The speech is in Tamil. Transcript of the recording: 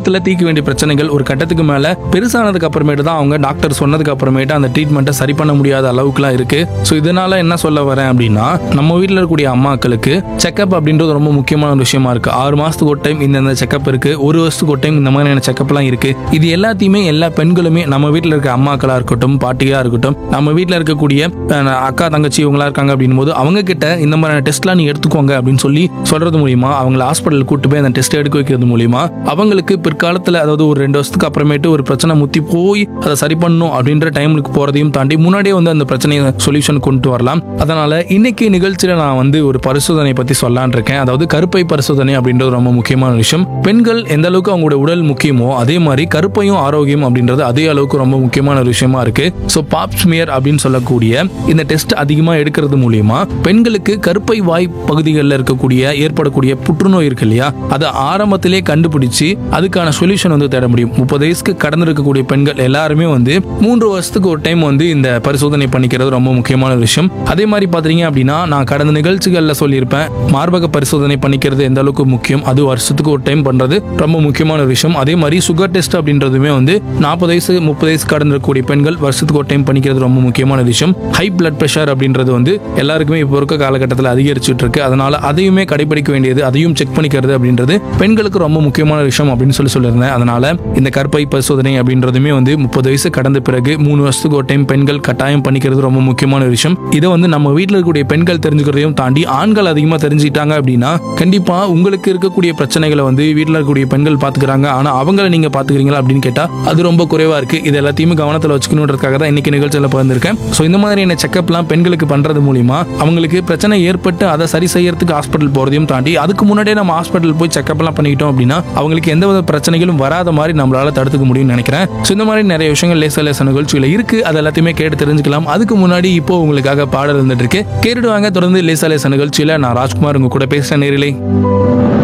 காலத்துல தீர்க்க வேண்டிய பிரச்சனைகள் ஒரு கட்டத்துக்கு மேல பெருசானதுக்கு அப்புறமேட்டு தான் அவங்க டாக்டர் சொன்னதுக்கு அப்புறமேட்டு அந்த ட்ரீட்மெண்ட்டை சரி பண்ண முடியாத அளவுக்குலாம் இருக்கு ஸோ இதனால என்ன சொல்ல வரேன் அப்படின்னா நம்ம வீட்டில் இருக்கக்கூடிய அம்மாக்களுக்கு செக்கப் அப்படின்றது ரொம்ப முக்கியமான ஒரு விஷயமா இருக்கு ஆறு மாசத்துக்கு ஒரு டைம் இந்தந்த செக்கப் இருக்கு ஒரு வருஷத்துக்கு ஒரு டைம் இந்த மாதிரியான செக்கப்லாம் இருக்கு இது எல்லாத்தையுமே எல்லா பெண்களுமே நம்ம வீட்டில் இருக்க அம்மாக்களா இருக்கட்டும் பாட்டியா இருக்கட்டும் நம்ம வீட்டில் இருக்கக்கூடிய அஹ், அக்கா தங்கச்சி இவங்களா இருக்காங்க அப்படின் போது அவங்க கிட்ட இந்த மாதிரியான டெஸ்ட்லாம் நீ எடுத்துக்கோங்க அப்படின்னு சொல்லி சொல்றது மூலியமா அவங்கள ஹாஸ்பிட்டல் கூட்டு போய் அந்த டெஸ்ட் எடுக்க வைக்கிறது மூலியமா அவங்களுக்கு பிற்காலத்தில் அதாவது ஒரு ரெண்டு வருஷத்துக்கு அப்புறமேட்டு ஒரு பிரச்சனை முத்தி போய் அதை சரி பண்ணணும் அப்படின்ற டைமுக்கு போறதையும் தாண்டி முன்னாடியே வந்து அந்த பிரச்சனையை சொல்யூஷன் கொண்டு வரலாம் அதனால இன்னைக்கு நிகழ்ச்சியில நான் வந்து ஒரு பரிசோதனை பத்தி சொல்லலான் இருக்கேன் அதாவது கருப்பை பரிசோதனை அப்படின்றது ரொம்ப முக்கியமான விஷயம் பெண்கள் எந்த அளவுக்கு அவங்களோட உடல் முக்கியமோ அதே மாதிரி கருப்பையும் ஆரோக்கியம் அப்படின்றது அதே அளவுக்கு ரொம்ப முக்கியமான ஒரு விஷயமா இருக்கு ஸோ பாப்ஸ்மியர் அப்படின்னு சொல்லக்கூடிய இந்த டெஸ்ட் அதிகமா எடுக்கிறது மூலியமா பெண்களுக்கு கருப்பை வாய் பகுதிகளில் இருக்கக்கூடிய ஏற்படக்கூடிய புற்றுநோய் இருக்கு இல்லையா அதை ஆரம்பத்திலே கண்டுபிடிச்சு அதுக்கான சொல்யூஷன் வந்து தேட முடியும் முப்பது வயசுக்கு கடந்து இருக்கக்கூடிய பெண்கள் எல்லாருமே வந்து மூன்று வருஷத்துக்கு ஒரு டைம் வந்து இந்த பரிசோதனை பண்ணிக்கிறது ரொம்ப முக்கியமான ஒரு விஷயம் அதே மாதிரி பாத்தீங்க அப்படின்னா நான் கடந்த நிகழ்ச்சிகளில் சொல்லியிருப்பேன் மார்பக பரிசோதனை பண்ணிக்கிறது எந்த அளவுக்கு முக்கியம் அது வருஷத்துக்கு ஒரு டைம் பண்றது ரொம்ப முக்கியமான ஒரு விஷயம் அதே மாதிரி சுகர் டெஸ்ட் அப்படின்றதுமே வந்து நாற்பது வயசு முப்பது வயசு கடந்து இருக்கக்கூடிய பெண்கள் வருஷத்துக்கு ஒரு டைம் பண்ணிக்கிறது ரொம்ப முக்கியமான விஷயம் ஹை பிளட் பிரஷர் அப்படின்றது வந்து எல்லாருக்குமே இப்போ இருக்க காலகட்டத்தில் அதிகரிச்சுட்டு இருக்கு அதனால அதையுமே கடைபிடிக்க வேண்டியது அதையும் செக் பண்ணிக்கிறது அப்படின்றது பெண்களுக்கு ரொம்ப முக்கியமான விஷயம் அப்படின்னு சொல்லி சொல்லியிருந்தேன் அதனால இந்த கற்பை பரிசோதனை அப்படின்றதுமே வந்து முப்பது வயசு கடந்த பிறகு மூணு வருஷத்துக்கு ஒரு டைம் பெண்கள் கட்டாயம் பண்ணிக்கிறது ரொம்ப முக்கியமான ஒரு விஷயம் இதை வந்து நம்ம வீட்டில் இருக்கக்கூடிய பெண்கள் தெரிஞ்சுக்கிறதையும் தாண்டி ஆண்கள் அதிகமாக தெரிஞ்சுக்கிட்டாங்க அப்படின்னா கண்டிப்பா உங்களுக்கு இருக்கக்கூடிய பிரச்சனைகளை வந்து வீட்டில் இருக்கக்கூடிய பெண்கள் பாத்துக்கிறாங்க ஆனா அவங்கள நீங்க பாத்துக்கிறீங்களா அப்படின்னு கேட்டா அது ரொம்ப குறைவா இருக்கு இது எல்லாத்தையுமே கவனத்தில் வச்சுக்கணுன்றதுக்காக தான் இன்னைக்கு நிகழ்ச்சியில் பகிர்ந்திருக்கேன் ஸோ இந்த மாதிரியான செக்அப்லாம் பெண்களுக்கு பண்றது மூலியமா அவங்களுக்கு பிரச்சனை ஏற்பட்டு அதை சரி செய்யறதுக்கு ஹாஸ்பிட்டல் போறதையும் தாண்டி அதுக்கு முன்னாடியே நம்ம ஹாஸ்பிட்டல் போய் செக்அப்லாம் பண்ணிக்கிட்டோம் அப்படின்னா அவங்களுக்கு எந்த வித பிரச்சனைகளும் வராத மாதிரி நம்மளால தடுத்துக்க முடியும்னு நினைக்கிறேன் ஸோ இந்த மாதிரி நிறைய விஷயங்கள் லேச லேச நிகழ்ச்சியில் இருக்கு அது எல்லாத்தையுமே கேட்டு தெரிஞ்சுக்கலாம் அதுக்கு முன்னாடி இப்போ உங்களுக்காக பாடல் இருந்துட்டு இருக்கு கேட்டுட்டு வாங்க தொடர்ந்து லேச லேச நிகழ்ச்சியில நான் ராஜ்குமார் உங்க கூட பேசுறேன் நேரிலே